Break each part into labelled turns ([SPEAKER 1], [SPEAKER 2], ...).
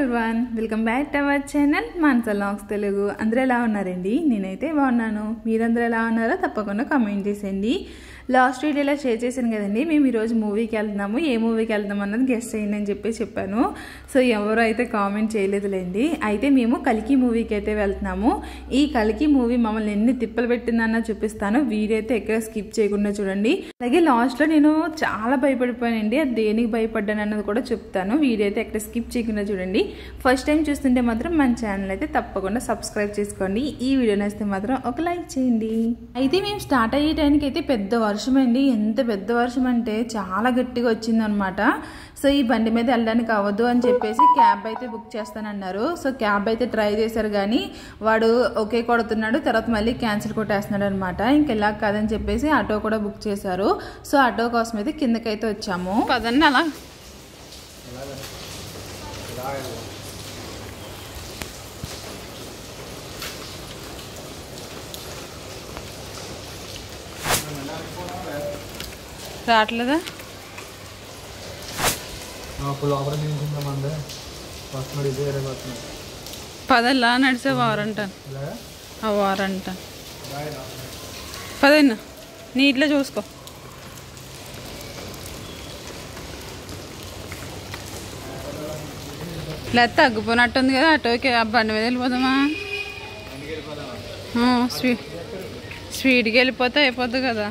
[SPEAKER 1] Everyone welcome back to our channel మాన్సల్ లాంగ్స్ తెలుగు అందరూ ఎలా ఉన్నారండి నేనైతే బాగున్నాను మీరందరూ ఎలా ఉన్నారో తప్పకుండా కామెంట్ చేసేయండి లాస్ట్ వీడియోలో షేర్ చేశాను కదండి మేము ఈరోజు మూవీకి వెళ్తున్నాము ఏ మూవీకి వెళ్దాం అన్నది గెస్ట్ చేయండి అని చెప్పి చెప్పాను సో ఎవరు అయితే కామెంట్ చేయలేదులేండి అయితే మేము కలికి మూవీకి అయితే వెళ్తున్నాము ఈ కలికి మూవీ మమ్మల్ని ఎన్ని తిప్పలు పెట్టిందన్న చూపిస్తాను వీడియో అయితే ఎక్కడ స్కిప్ చేయకుండా చూడండి అలాగే లాస్ట్లో నేను చాలా భయపడిపోయానండి అది దేనికి భయపడ్డాను అన్నది కూడా చెప్తాను వీడియో అయితే ఎక్కడ స్కిప్ చేయకుండా చూడండి ఫస్ట్ టైం చూస్తుంటే మాత్రం మన ఛానల్ అయితే తప్పకుండా సబ్స్క్రైబ్ చేసుకోండి ఈ వీడియో నచ్చితే మాత్రం ఒక లైక్ చేయండి అయితే మేము స్టార్ట్ అయ్యే టైంకి అయితే పెద్ద వర్షం అండి ఎంత పెద్ద వర్షం అంటే చాలా గట్టిగా వచ్చిందనమాట సో ఈ బండి మీద వెళ్ళడానికి అవ్వదు అని చెప్పేసి క్యాబ్ అయితే బుక్ చేస్తానన్నారు సో క్యాబ్ అయితే ట్రై చేశారు కానీ వాడు ఓకే కొడుతున్నాడు తర్వాత మళ్ళీ క్యాన్సిల్ కొట్టేస్తున్నాడు అనమాట ఇంకెలా కాదని చెప్పేసి ఆటో కూడా బుక్ చేశారు సో ఆటో కోసం అయితే కిందకైతే వచ్చాము పదండి అలా రావట్లేదా
[SPEAKER 2] అప్పుడు లోపల నిలిచిందామండి వస్తున్నాడు ఇదే వేరే వస్తున్నాడు
[SPEAKER 1] పదల్లా నడిచే వారంటాను
[SPEAKER 2] ఇలా
[SPEAKER 1] ఆ వారంట పదన్న నీటిలో చూసుకో లేదా తగ్గిపోయినట్టుంది కదా ఆటోకి ఆ బండి మీద వెళ్ళిపోదామా ఆ, స్వీట్ స్వీట్కి వెళ్ళిపోతే అయిపోద్ది కదా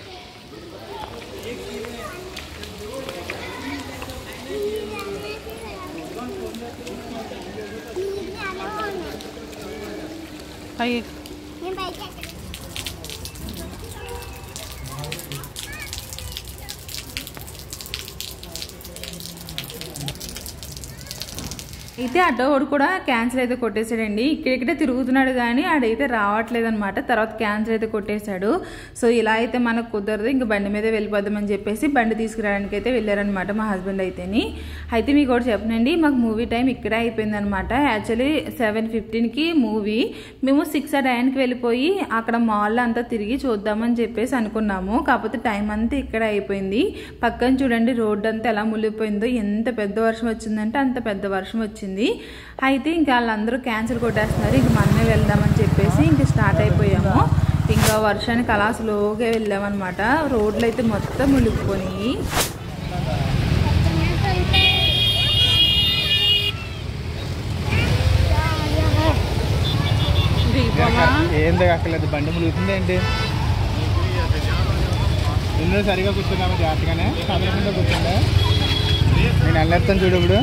[SPEAKER 1] అయ్యి అయితే ఆటో వాడు కూడా క్యాన్సిల్ అయితే కొట్టేశాడండి ఇక్కడిక్కడే తిరుగుతున్నాడు కానీ ఆడైతే రావట్లేదు అనమాట తర్వాత క్యాన్సిల్ అయితే కొట్టేశాడు సో ఇలా అయితే మనకు కుదరదు ఇంక బండి మీద వెళ్ళిపోదామని చెప్పేసి బండి తీసుకురావడానికి అయితే వెళ్ళారనమాట మా హస్బెండ్ అయితేని అయితే మీకు కూడా చెప్పనండి మాకు మూవీ టైం ఇక్కడే అయిపోయింది అనమాట యాక్చువల్లీ సెవెన్ ఫిఫ్టీన్కి మూవీ మేము సిక్స్ ఆ టైంకి వెళ్ళిపోయి అక్కడ మాల్లో అంతా తిరిగి చూద్దామని చెప్పేసి అనుకున్నాము కాకపోతే టైం అంతా ఇక్కడే అయిపోయింది పక్కన చూడండి రోడ్డు అంతా ఎలా మునిగిపోయిందో ఎంత పెద్ద వర్షం వచ్చిందంటే అంత పెద్ద వర్షం వచ్చింది అయితే ఇంకా వాళ్ళందరూ క్యాన్సిల్ కొట్టేస్తున్నారు ఇంక మనమే వెళ్దామని చెప్పేసి ఇంక స్టార్ట్ అయిపోయాము ఇంకా వర్షానికి అలా స్లోగా వెళ్ళామన్నమాట రోడ్లు అయితే మొత్తం మునిగిపోయి
[SPEAKER 2] ఏంది అక్కర్లేదు బండి ములుగుతుంది ఏంటి ఇల్లు సరిగా కూర్చున్నాము జాగ్రత్తగానే కదలకుండా కూర్చుందా నేను వెళ్ళేస్తాను చూడు ఇప్పుడు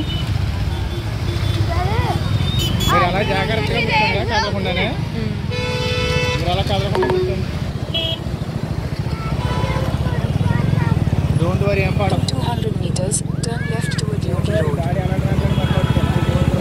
[SPEAKER 2] మీరు అలా జాగ్రత్తగా కూర్చుందా కదలకుండానే మీరు అలా కదలకుండా కూర్చోండి డోంట్ వరీ ఏం పాడం
[SPEAKER 3] 200 meters, turn left toward your road.
[SPEAKER 2] గాడి అలా ట్రాన్స్ఫర్ మాట్లాడుతుంది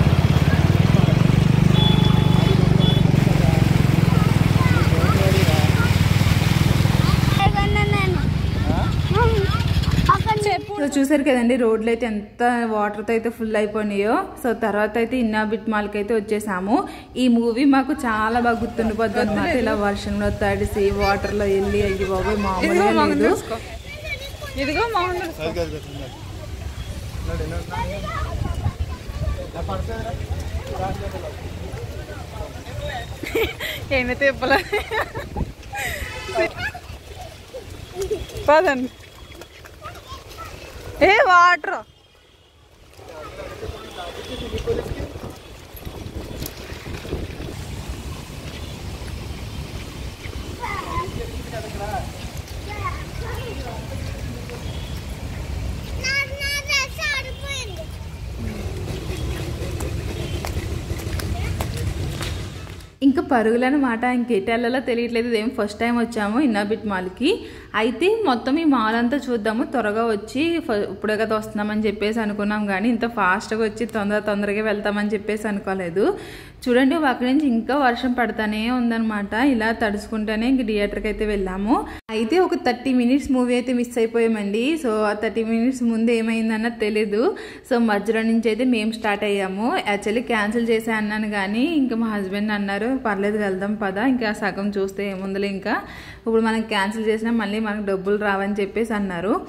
[SPEAKER 1] సో చూసారు కదండి రోడ్లు అయితే ఎంత వాటర్తో అయితే ఫుల్ అయిపోయినాయో సో తర్వాత అయితే ఇన్నాబిట్ మాల్కి అయితే వచ్చేసాము ఈ మూవీ మాకు చాలా బాగా గుర్తుండిపోద్ది అనమాట ఇలా వర్షంలో తడిసి వాటర్లో వెళ్ళి అయ్యి బాబోయ్ మామూలుగా లేదు ఇదిగో మామూలు ఏమైతే ఇవ్వలే పదండి ఏ వాటర్ ఇంకా పరుగులన్నమాట ఇంకెటెళ్ళలో తెలియట్లేదు ఇదేం ఫస్ట్ టైం వచ్చాము ఇన్నాబిట్ మాల్కి అయితే మొత్తం ఈ మాల్ అంతా చూద్దాము త్వరగా వచ్చి ఫ- ఇప్పుడే కదా వస్తున్నామని చెప్పేసి అనుకున్నాం కానీ ఇంత ఫాస్ట్గా వచ్చి తొందర తొందరగా వెళ్తామని చెప్పేసి అనుకోలేదు చూడండి అక్కడి నుంచి ఇంకా వర్షం పడతానే ఉందన్నమాట ఇలా తడుచుకుంటూనే ఇంక థియేటర్కి అయితే వెళ్ళాము అయితే ఒక థర్టీ మినిట్స్ మూవీ అయితే మిస్ అయిపోయామండి సో ఆ థర్టీ మినిట్స్ ముందు ఏమైందన్నది తెలీదు సో మధ్యలో నుంచి అయితే మేము స్టార్ట్ అయ్యాము యాక్చువల్లీ క్యాన్సిల్ చేసే అన్నాను కానీ ఇంకా మా హస్బెండ్ అన్నారు పర్లేదు వెళ్దాం పదా ఇంకా సగం చూస్తే ఏముందిలే ఇంకా ఇప్పుడు మనం క్యాన్సిల్ చేసినా మళ్ళీ మనకు డబ్బులు రావని చెప్పేసి అన్నారు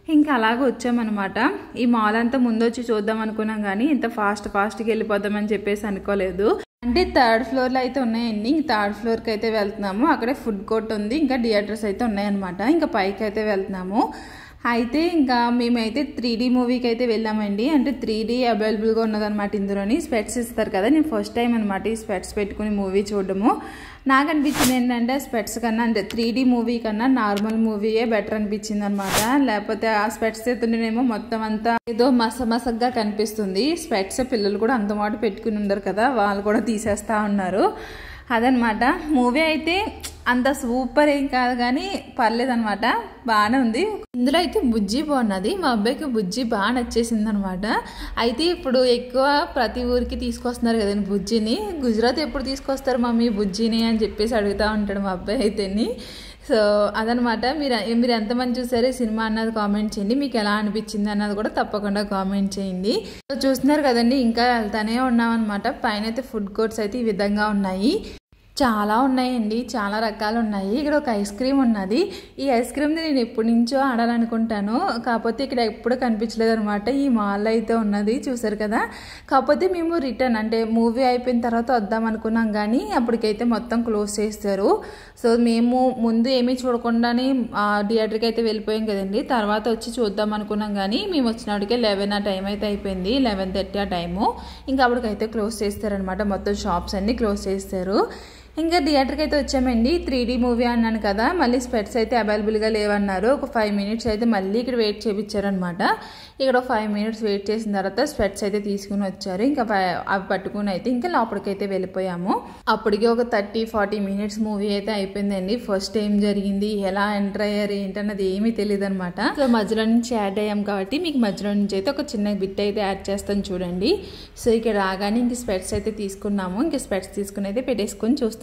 [SPEAKER 1] ఇంకా అలాగ వచ్చామన్నమాట ఈ మాల్ అంతా ముందు వచ్చి చూద్దాం అనుకున్నాం కానీ ఇంత ఫాస్ట్ ఫాస్ట్గా వెళ్ళిపోదామని చెప్పేసి అనుకోలేదు అంటే థర్డ్ ఫ్లోర్లో అయితే ఉన్నాయండి ఇంక థర్డ్ ఫ్లోర్కి అయితే వెళ్తున్నాము అక్కడే ఫుడ్ కోర్ట్ ఉంది ఇంకా థియేటర్స్ అయితే ఉన్నాయన్నమాట ఇంకా పైకి అయితే వెళ్తున్నాము అయితే ఇంకా మేమైతే త్రీ డీ మూవీకి అయితే వెళ్ళామండి అంటే త్రీ డీ అవైలబుల్గా ఉన్నదన్నమాట ఇందులోని స్పెట్స్ ఇస్తారు కదా నేను ఫస్ట్ టైం అనమాట ఈ స్పెట్స్ పెట్టుకుని మూవీ చూడడము నాకు అనిపించింది ఏంటంటే స్పెట్స్ కన్నా అంటే త్రీ డీ మూవీ కన్నా నార్మల్ మూవీయే బెటర్ అనిపించింది అనమాట లేకపోతే ఆ స్పెట్స్ ఎత్తుంటేనేమో మొత్తం అంతా ఏదో మస మసగ్గా కనిపిస్తుంది స్పెట్స్ పిల్లలు కూడా అంత మాట పెట్టుకుని ఉండరు కదా వాళ్ళు కూడా తీసేస్తా ఉన్నారు అదనమాట మూవీ అయితే అంత సూపర్ ఏం కాదు కానీ పర్లేదనమాట బాగానే ఉంది ఇందులో అయితే బుజ్జి బాగున్నది మా అబ్బాయికి బుజ్జి బాగా నచ్చేసింది అనమాట అయితే ఇప్పుడు ఎక్కువ ప్రతి ఊరికి తీసుకొస్తున్నారు కదండి బుజ్జిని గుజరాత్ ఎప్పుడు తీసుకొస్తారు మమ్మీ బుజ్జిని అని చెప్పేసి అడుగుతూ ఉంటాడు మా అబ్బాయి అయితేని సో అదనమాట మీరు మీరు ఎంతమంది చూసారో ఈ సినిమా అన్నది కామెంట్ చేయండి మీకు ఎలా అనిపించింది అన్నది కూడా తప్పకుండా కామెంట్ చేయండి సో చూస్తున్నారు కదండి ఇంకా వెళ్తానే ఉన్నామన్నమాట పైన అయితే ఫుడ్ కోర్ట్స్ అయితే ఈ విధంగా ఉన్నాయి చాలా ఉన్నాయండి చాలా రకాలు ఉన్నాయి ఇక్కడ ఒక ఐస్ క్రీమ్ ఉన్నది ఈ ఐస్ క్రీమ్ని నేను ఎప్పటి నుంచో ఆడాలనుకుంటాను కాకపోతే ఇక్కడ ఎప్పుడు కనిపించలేదు అనమాట ఈ మాల్ అయితే ఉన్నది చూసారు కదా కాకపోతే మేము రిటర్న్ అంటే మూవీ అయిపోయిన తర్వాత వద్దాం అనుకున్నాం కానీ అప్పటికైతే మొత్తం క్లోజ్ చేస్తారు సో మేము ముందు ఏమీ చూడకుండానే థియేటర్కి అయితే వెళ్ళిపోయాం కదండి తర్వాత వచ్చి చూద్దాం అనుకున్నాం కానీ మేము వచ్చినప్పటికే లెవెన్ ఆ టైం అయితే అయిపోయింది లెవెన్ థర్టీ ఆ టైము ఇంకా అప్పటికైతే క్లోజ్ చేస్తారనమాట మొత్తం షాప్స్ అన్నీ క్లోజ్ చేస్తారు ఇంకా థియేటర్కి అయితే వచ్చామండి త్రీ డీ మూవీ అన్నాను కదా మళ్ళీ స్పెట్స్ అయితే అవైలబుల్గా లేవన్నారు ఒక ఫైవ్ మినిట్స్ అయితే మళ్ళీ ఇక్కడ వెయిట్ చేయించారనమాట ఇక్కడ ఫైవ్ మినిట్స్ వెయిట్ చేసిన తర్వాత స్పెట్స్ అయితే తీసుకుని వచ్చారు ఇంకా అవి పట్టుకుని అయితే ఇంకా లోపలికి అయితే వెళ్ళిపోయాము అప్పటికి ఒక థర్టీ ఫార్టీ మినిట్స్ మూవీ అయితే అయిపోయిందండి ఫస్ట్ ఏం జరిగింది ఎలా ఎంటర్ అయ్యారు ఏంటన్నది ఏమీ తెలియదు అనమాట సో మధ్యలో నుంచి యాడ్ అయ్యాం కాబట్టి మీకు మధ్యలో నుంచి అయితే ఒక చిన్న బిట్ అయితే యాడ్ చేస్తాను చూడండి సో ఇక్కడ రాగానే ఇంక స్పెట్స్ అయితే తీసుకున్నాము ఇంక స్పెట్స్ తీసుకుని అయితే పెట్టేసుకొని చూస్తున్నాము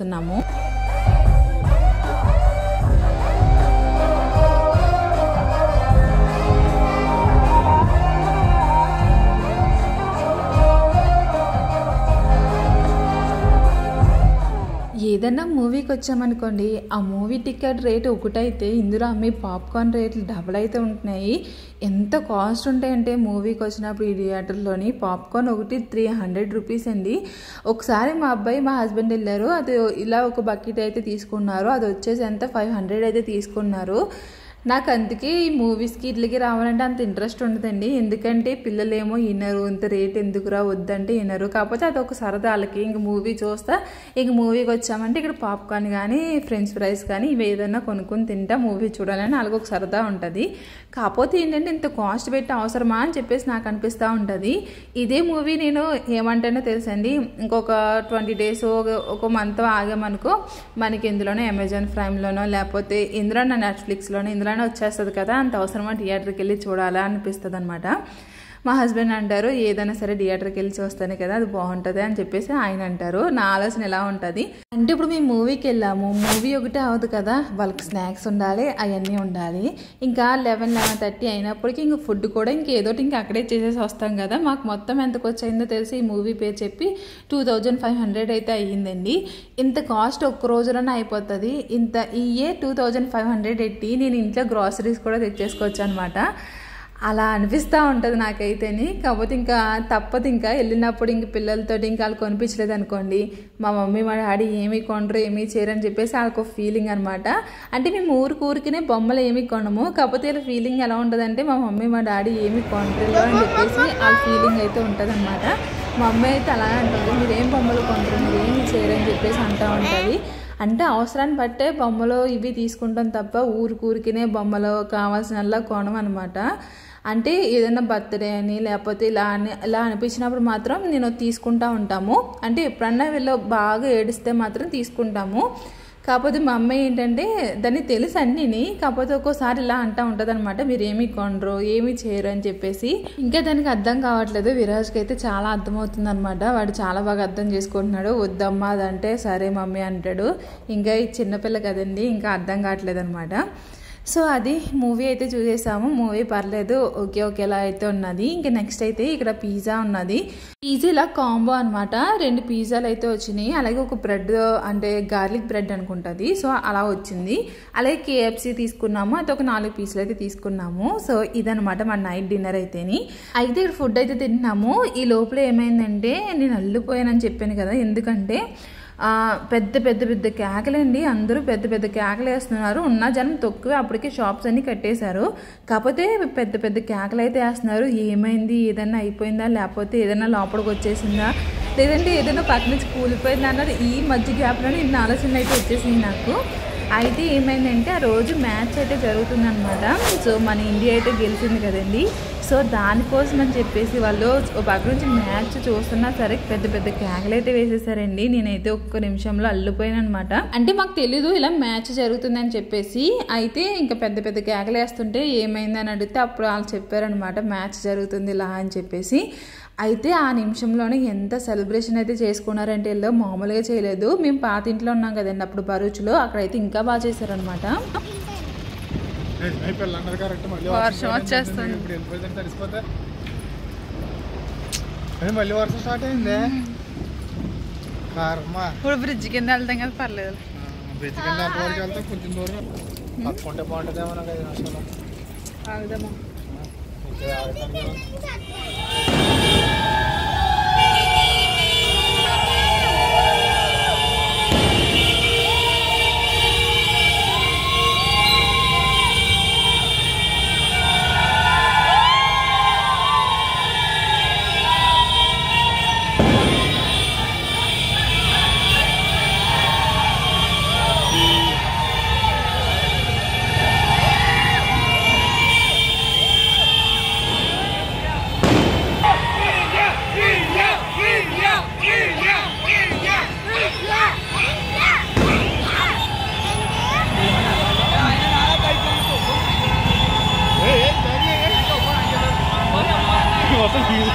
[SPEAKER 1] ఏదన్నా మూవీకి వచ్చామనుకోండి ఆ మూవీ టికెట్ రేట్ ఒకటైతే ఇందులో అమ్మే పాప్కార్న్ రేట్లు డబుల్ అయితే ఉంటున్నాయి ఎంత కాస్ట్ ఉంటాయంటే మూవీకి వచ్చినప్పుడు ఈ థియేటర్లోని పాప్కార్న్ ఒకటి త్రీ హండ్రెడ్ రూపీస్ అండి ఒకసారి మా అబ్బాయి మా హస్బెండ్ వెళ్ళారు అది ఇలా ఒక బకెట్ అయితే తీసుకున్నారు అది వచ్చేసి ఎంత ఫైవ్ హండ్రెడ్ అయితే తీసుకున్నారు నాకు అందుకే ఈ మూవీస్కి ఇట్లకి రావాలంటే అంత ఇంట్రెస్ట్ ఉండదండి ఎందుకంటే పిల్లలేమో వినరు ఇంత రేట్ ఎందుకురా వద్దంటే వినరు కాకపోతే అది ఒక సరదా వాళ్ళకి ఇంక మూవీ చూస్తా ఇంక మూవీకి వచ్చామంటే ఇక్కడ పాప్కార్న్ కానీ ఫ్రెంచ్ ఫ్రైస్ కానీ ఇవి ఏదైనా కొనుక్కొని తింటా మూవీ చూడాలని వాళ్ళకి ఒక సరదా ఉంటుంది కాకపోతే ఏంటంటే ఇంత కాస్ట్ పెట్టి అవసరమా అని చెప్పేసి నాకు అనిపిస్తూ ఉంటుంది ఇదే మూవీ నేను ఏమంటానో తెలుసండి ఇంకొక ట్వంటీ డేస్ ఒక మంత్ ఆగామనుకో మనకి ఇందులోనే అమెజాన్ ప్రైమ్లోనో లేకపోతే ఇందులోనే నెట్ఫ్లిక్స్లోనో ఇందులోనే వచ్చేస్తుంది కదా అంత అవసరమా థియేటర్కి వెళ్ళి చూడాలా అనిపిస్తుంది అనమాట మా హస్బెండ్ అంటారు ఏదైనా సరే థియేటర్కి వెళ్ళి చూస్తానే కదా అది బాగుంటుంది అని చెప్పేసి ఆయన అంటారు నా ఆలోచన ఎలా ఉంటుంది అంటే ఇప్పుడు మేము మూవీకి వెళ్ళాము మూవీ ఒకటే అవ్వదు కదా వాళ్ళకి స్నాక్స్ ఉండాలి అవన్నీ ఉండాలి ఇంకా లెవెన్ లెవెన్ థర్టీ అయినప్పటికీ ఇంక ఫుడ్ కూడా ఇంకేదోటి ఇంకా అక్కడే చేసేసి వస్తాం కదా మాకు మొత్తం ఎంతకు వచ్చయిందో తెలిసి ఈ మూవీ పేరు చెప్పి టూ థౌజండ్ ఫైవ్ హండ్రెడ్ అయితే అయ్యిందండి ఇంత కాస్ట్ ఒక్క రోజులోనే అయిపోతుంది ఇంత ఇయే టూ థౌజండ్ ఫైవ్ హండ్రెడ్ ఎట్టి నేను ఇంట్లో గ్రాసరీస్ కూడా తెచ్చేసుకోవచ్చు అనమాట అలా అనిపిస్తూ ఉంటుంది నాకైతేని కాకపోతే ఇంకా తప్పదు ఇంకా వెళ్ళినప్పుడు ఇంక పిల్లలతో ఇంకా వాళ్ళు కొనిపించలేదు అనుకోండి మా మమ్మీ మా డాడీ ఏమీ కొనరు ఏమీ చేయరని చెప్పేసి వాళ్ళకి ఒక ఫీలింగ్ అనమాట అంటే మేము ఊరికి ఊరికినే బొమ్మలు ఏమీ కొనము కాకపోతే వీళ్ళ ఫీలింగ్ ఎలా ఉంటుందంటే మా మమ్మీ మా డాడీ ఏమీ కొనరు అని చెప్పేసి వాళ్ళ ఫీలింగ్ అయితే ఉంటుంది అనమాట మా అమ్మ అయితే అలాగే అంటుంది మీరేం బొమ్మలు కొనరు మీరు ఏమీ చేయరని చెప్పేసి అంటూ ఉంటుంది అంటే అవసరాన్ని బట్టే బొమ్మలు ఇవి తీసుకుంటాం తప్ప ఊరికి ఊరికినే బొమ్మలు కావాల్సినల్లా కొనం అనమాట అంటే ఏదైనా బర్త్డే అని లేకపోతే ఇలా అని ఇలా అనిపించినప్పుడు మాత్రం నేను తీసుకుంటా ఉంటాము అంటే ఎప్పుడన్నా వీళ్ళు బాగా ఏడిస్తే మాత్రం తీసుకుంటాము కాకపోతే మా అమ్మాయి ఏంటంటే దాన్ని తెలుసు అన్నీని కాకపోతే ఒక్కోసారి ఇలా అంటూ ఉంటుంది అనమాట మీరు ఏమి కొనరు ఏమి చేయరు అని చెప్పేసి ఇంకా దానికి అర్థం కావట్లేదు విరాజ్కి అయితే చాలా అర్థమవుతుంది అనమాట వాడు చాలా బాగా అర్థం చేసుకుంటున్నాడు వద్దమ్మా అదంటే సరే మమ్మీ అంటాడు ఇంకా ఈ చిన్నపిల్ల కదండి ఇంకా అర్థం కావట్లేదు అనమాట సో అది మూవీ అయితే చూసేసాము మూవీ పర్లేదు ఓకే ఓకేలా అయితే ఉన్నది ఇంకా నెక్స్ట్ అయితే ఇక్కడ పిజ్జా ఉన్నది పిజ్జా ఇలా కాంబో అనమాట రెండు పిజ్జాలు అయితే వచ్చినాయి అలాగే ఒక బ్రెడ్ అంటే గార్లిక్ బ్రెడ్ అనుకుంటుంది సో అలా వచ్చింది అలాగే కేఎఫ్సి తీసుకున్నాము అయితే ఒక నాలుగు పీసులు అయితే తీసుకున్నాము సో ఇదనమాట మా నైట్ డిన్నర్ అయితేని అయితే ఇక్కడ ఫుడ్ అయితే తింటున్నాము ఈ లోపల ఏమైందంటే నేను అల్లిపోయానని చెప్పాను కదా ఎందుకంటే ఆ, పెద్ద పెద్ద పెద్ద కేకలండి అందరూ పెద్ద పెద్ద కేకలు వేస్తున్నారు ఉన్న జనం తక్కువ అప్పటికే షాప్స్ అన్ని కట్టేశారు కాకపోతే పెద్ద పెద్ద కేకలు అయితే వేస్తున్నారు ఏమైంది ఏదన్నా అయిపోయిందా లేకపోతే ఏదైనా లోపలికి వచ్చేసిందా లేదంటే ఏదైనా పక్క నుంచి కూలిపోయిందా అన్నది ఈ మధ్య గ్యాప్లోనే ఇన్ని ఆలోచనలు అయితే వచ్చేసింది నాకు అయితే ఏమైందంటే ఆ రోజు మ్యాచ్ అయితే జరుగుతుందన్నమాట సో మన ఇండియా అయితే గెలిచింది కదండి సో దానికోసం అని చెప్పేసి వాళ్ళు ఒక పక్క నుంచి మ్యాచ్ చూస్తున్నా సరే పెద్ద పెద్ద కేకలు అయితే వేసేసారండి నేనైతే ఒక్క నిమిషంలో అల్లిపోయాను అనమాట అంటే మాకు తెలీదు ఇలా మ్యాచ్ జరుగుతుందని చెప్పేసి అయితే ఇంకా పెద్ద పెద్ద కేకలు వేస్తుంటే ఏమైందని అడిగితే అప్పుడు వాళ్ళు చెప్పారనమాట మ్యాచ్ జరుగుతుంది ఇలా అని చెప్పేసి అయితే ఆ నిమిషంలోనే ఎంత సెలబ్రేషన్ అయితే చేసుకున్నారంటే వీళ్ళు మామూలుగా చేయలేదు మేము పాత ఇంట్లో ఉన్నాం కదండి అప్పుడు బరూచ్లో అక్కడైతే ఇంకా బాగా చేశారనమాట
[SPEAKER 2] అయిపోయి అన్నారు కరెక్ట్ మళ్ళీ
[SPEAKER 1] వర్షం వచ్చేస్తుంది.
[SPEAKER 2] ఇప్పుడు వెళ్ళిపోయిందని తడిసిపోతే అదే మళ్ళీ వర్షం స్టార్ట్ అయింది కర్మ
[SPEAKER 1] ఇప్పుడు బ్రిడ్జ్ కింద వెళ్తాం కదా పర్లేదు
[SPEAKER 2] బ్రిడ్జ్ కింద ఎంతవరకు వెళ్తాం కొంచెం దూరం పక్కుంటే బాగుంటుందేమో నాకు ఐదు నిమిషాలు
[SPEAKER 1] ఆగుదామా
[SPEAKER 2] ఇక్కడ ఆగుతాను కదా. ఏయ్, ఏయ్, ధైర్యం, ఏయ్. మొత్తం తీసి-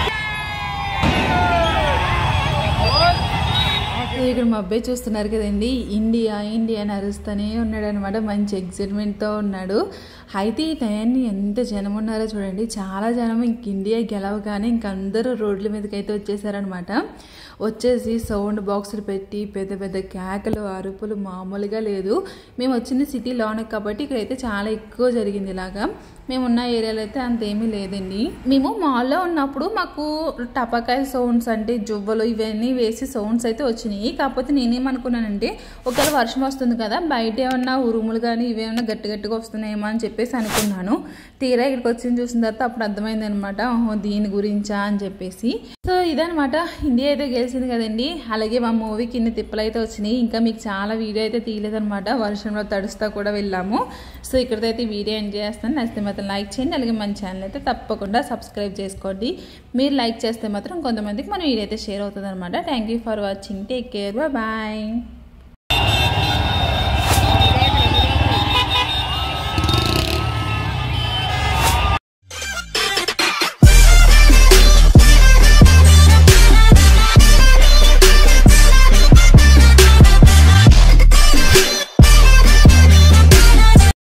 [SPEAKER 1] సో ఇక్కడ మా అబ్బాయి చూస్తున్నారు కదండి ఇండియా ఇండియా అని అరుస్తూనే ఉన్నాడు అనమాట మంచి ఎగ్జైట్మెంట్తో ఉన్నాడు అయితే ఈ టయాన్ని ఎంత జనం ఉన్నారో చూడండి చాలా జనం ఇంక ఇండియా గెలవగానే ఇంక అందరూ రోడ్ల మీదకి అయితే వచ్చేసారనమాట వచ్చేసి సౌండ్ బాక్సులు పెట్టి పెద్ద పెద్ద కేకలు అరుపులు మామూలుగా లేదు మేము వచ్చింది సిటీలోనే కాబట్టి ఇక్కడైతే చాలా ఎక్కువ జరిగింది ఇలాగా మేము ఉన్న ఏరియాలో అయితే అంతేమీ లేదండి మేము మాల్లో ఉన్నప్పుడు మాకు టపాకాయ సౌండ్స్ అంటే జువ్వలు ఇవన్నీ వేసి సౌండ్స్ అయితే వచ్చినాయి కాకపోతే నేనేమనుకున్నానంటే ఒకవేళ వర్షం వస్తుంది కదా బయట ఏమన్నా ఉరుములు కానీ ఇవేమన్నా గట్టి గట్టిగా వస్తున్నాయేమో అని చెప్పేసి అనుకున్నాను తీరా ఇక్కడికి వచ్చిన చూసిన తర్వాత అప్పుడు అర్థమైంది అనమాట ఓహో దీని గురించా అని చెప్పేసి సో ఇదనమాట ఇండియా అయితే గెలిచింది కదండి అలాగే మా మూవీకి ఇన్ని తిప్పలు అయితే వచ్చినాయి ఇంకా మీకు చాలా వీడియో అయితే తీయలేదనమాట వర్షంలో తడుస్తా కూడా వెళ్ళాము సో ఇక్కడైతే అయితే వీడియో ఎంజాయ్ చేస్తాను నచ్చితే మాత్రం లైక్ చేయండి అలాగే మన ఛానల్ అయితే తప్పకుండా సబ్స్క్రైబ్ చేసుకోండి మీరు లైక్ చేస్తే మాత్రం కొంతమందికి మన వీడియో అయితే షేర్ అవుతుంది అనమాట thank you for watching take care bye